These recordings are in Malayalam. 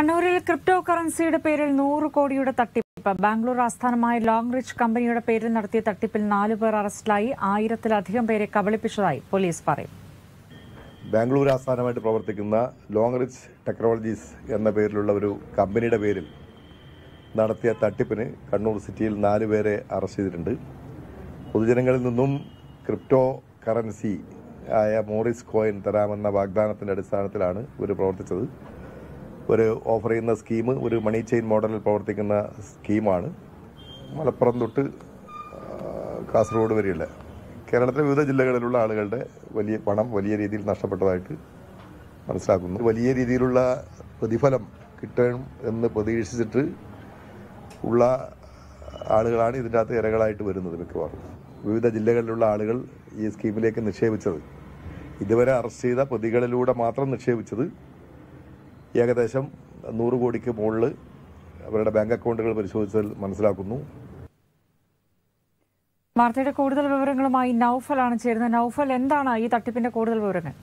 കണ്ണൂരിൽ ക്രിപ്റ്റോ കറൻസിയുടെ പേരിൽ നൂറ് കോടിയുടെ തട്ടിപ്പ് ബാംഗ്ലൂർ ആസ്ഥാനമായ ലോങ് റിച്ച് കമ്പനിയുടെ പേരിൽ നടത്തിയ തട്ടിപ്പിൽ നാലു പേർ അറസ്റ്റിലായി ആയിരത്തിലധികം പേരെ കബളിപ്പിച്ചതായി പോലീസ് പറയും ബാംഗ്ലൂർ ആസ്ഥാനമായിട്ട് പ്രവർത്തിക്കുന്ന ലോങ് റിച്ച് ടെക്നോളജീസ് എന്ന പേരിലുള്ള ഒരു കമ്പനിയുടെ പേരിൽ നടത്തിയ തട്ടിപ്പിന് കണ്ണൂർ സിറ്റിയിൽ നാല് പേരെ അറസ്റ്റ് ചെയ്തിട്ടുണ്ട് പൊതുജനങ്ങളിൽ നിന്നും ക്രിപ്റ്റോ കറൻസി ആയ മോറിസ് കോയിൻ തരാമെന്ന വാഗ്ദാനത്തിൻ്റെ അടിസ്ഥാനത്തിലാണ് ഇവർ പ്രവർത്തിച്ചത് ഒരു ഓഫർ ചെയ്യുന്ന സ്കീം ഒരു മണി ചെയിൻ മോഡലിൽ പ്രവർത്തിക്കുന്ന സ്കീമാണ് മലപ്പുറം തൊട്ട് ആ, കാസർഗോഡ് വരെയുള്ള കേരളത്തിലെ വിവിധ ജില്ലകളിലുള്ള ആളുകളുടെ വലിയ പണം വലിയ രീതിയിൽ നഷ്ടപ്പെട്ടതായിട്ട് മനസ്സിലാക്കുന്നു വലിയ രീതിയിലുള്ള പ്രതിഫലം കിട്ടും എന്ന് പ്രതീക്ഷിച്ചിട്ട് ഉള്ള ആളുകളാണ് ഇതിൻ്റെ അകത്ത് ഇരകളായിട്ട് വരുന്നത് മിക്കവാറും വിവിധ ജില്ലകളിലുള്ള ആളുകൾ ഈ സ്കീമിലേക്ക് നിക്ഷേപിച്ചത് ഇതുവരെ അറസ്റ്റ് ചെയ്ത പ്രതികളിലൂടെ മാത്രം നിക്ഷേപിച്ചത് ഏകദേശം നൂറ് കോടിക്ക് മുകളിൽ അവരുടെ ബാങ്ക് അക്കൗണ്ടുകൾ പരിശോധിച്ചാൽ മനസ്സിലാക്കുന്നു വാർത്തയുടെ കൂടുതൽ വിവരങ്ങളുമായി നൌഫലാണ് ചേരുന്നത് നൌഫൽ എന്താണ് ഈ തട്ടിപ്പിന്റെ കൂടുതൽ വിവരങ്ങൾ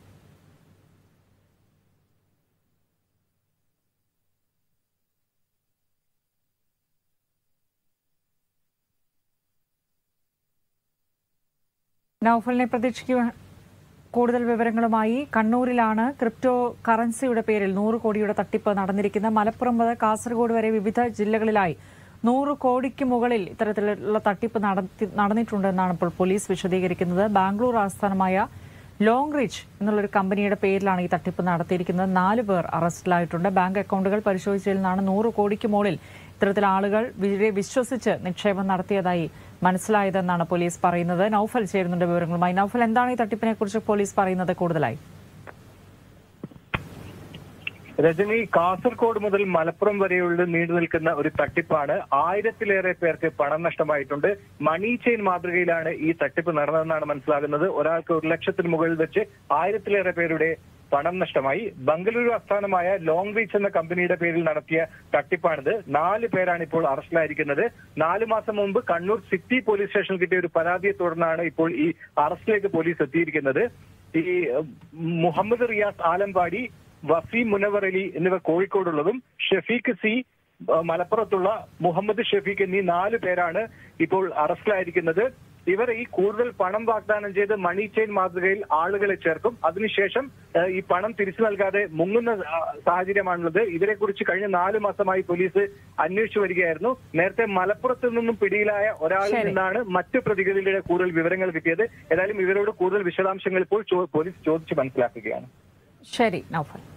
നൌഫലിനെ പ്രതീക്ഷിക്കുക കൂടുതൽ വിവരങ്ങളുമായി കണ്ണൂരിലാണ് ക്രിപ്റ്റോ കറൻസിയുടെ പേരിൽ നൂറ് കോടിയുടെ തട്ടിപ്പ് നടന്നിരിക്കുന്നത് മലപ്പുറം മുതൽ കാസർഗോഡ് വരെ വിവിധ ജില്ലകളിലായി നൂറ് കോടിക്ക് മുകളിൽ ഇത്തരത്തിലുള്ള തട്ടിപ്പ് നടത്തി നടന്നിട്ടുണ്ടെന്നാണ് ഇപ്പോൾ പോലീസ് വിശദീകരിക്കുന്നത് ബാംഗ്ലൂർ ആസ്ഥാനമായ ലോങ് റിച്ച് എന്നുള്ളൊരു കമ്പനിയുടെ പേരിലാണ് ഈ തട്ടിപ്പ് നടത്തിയിരിക്കുന്നത് നാല് പേർ അറസ്റ്റിലായിട്ടുണ്ട് ബാങ്ക് അക്കൗണ്ടുകൾ പരിശോധിച്ചതിൽ നിന്നാണ് നൂറ് കോടിക്ക് മുകളിൽ ഇത്തരത്തിൽ ആളുകൾ ഇവരെ വിശ്വസിച്ച് നിക്ഷേപം നടത്തിയതായി മനസ്സിലായതെന്നാണ് പോലീസ് പറയുന്നത് നൌഫൽ ചേരുന്നുണ്ട് വിവരങ്ങളുമായി നൌഫൽ എന്താണ് ഈ തട്ടിപ്പിനെ കുറിച്ച് പോലീസ് പറയുന്നത് കൂടുതലായി രജനി കാസർഗോഡ് മുതൽ മലപ്പുറം വരെയുള്ള നീണ്ടു നിൽക്കുന്ന ഒരു തട്ടിപ്പാണ് ആയിരത്തിലേറെ പേർക്ക് പണം നഷ്ടമായിട്ടുണ്ട് മണി ചെയിൻ മാതൃകയിലാണ് ഈ തട്ടിപ്പ് നടന്നതെന്നാണ് മനസ്സിലാകുന്നത് ഒരാൾക്ക് ഒരു ലക്ഷത്തിന് മുകളിൽ വെച്ച് ആയിരത്തിലേറെ പേരുടെ പണം നഷ്ടമായി ബംഗളൂരു ആസ്ഥാനമായ ലോങ് റീച്ച് എന്ന കമ്പനിയുടെ പേരിൽ നടത്തിയ തട്ടിപ്പാണിത് നാല് പേരാണ് ഇപ്പോൾ അറസ്റ്റിലായിരിക്കുന്നത് നാല് മാസം മുമ്പ് കണ്ണൂർ സിറ്റി പോലീസ് സ്റ്റേഷനിൽ കിട്ടിയ ഒരു പരാതിയെ തുടർന്നാണ് ഇപ്പോൾ ഈ അറസ്റ്റിലേക്ക് പോലീസ് എത്തിയിരിക്കുന്നത് ഈ ഉം, മുഹമ്മദ് റിയാസ് ആലമ്പാടി വസീം മുനവർ അലി എന്നിവർ കോഴിക്കോടുള്ളതും ഷെഫീഖ് സി ആ, മലപ്പുറത്തുള്ള മുഹമ്മദ് ഷെഫീഖ് എന്നീ നാല് പേരാണ് ഇപ്പോൾ അറസ്റ്റിലായിരിക്കുന്നത് ഇവർ ഈ കൂടുതൽ പണം വാഗ്ദാനം ചെയ്ത് മണി ചെയിൻ മാതൃകയിൽ ആളുകളെ ചേർക്കും അതിനുശേഷം ആ, ഈ പണം തിരിച്ചു നൽകാതെ മുങ്ങുന്ന ആ, സാഹചര്യമാണുള്ളത് ഇവരെക്കുറിച്ച് കഴിഞ്ഞ നാല് മാസമായി പോലീസ് അന്വേഷിച്ചു വരികയായിരുന്നു നേരത്തെ മലപ്പുറത്ത് നിന്നും പിടിയിലായ ഒരാളിൽ ശരി. നിന്നാണ് മറ്റു പ്രതികളിലൂടെ കൂടുതൽ വിവരങ്ങൾ കിട്ടിയത് ഏതായാലും ഇവരോട് കൂടുതൽ വിശദാംശങ്ങൾ ഇപ്പോൾ ചോ- പോലീസ് ചോദിച്ച് മനസ്സിലാക്കുകയാണ് ശരി നൌഫൽ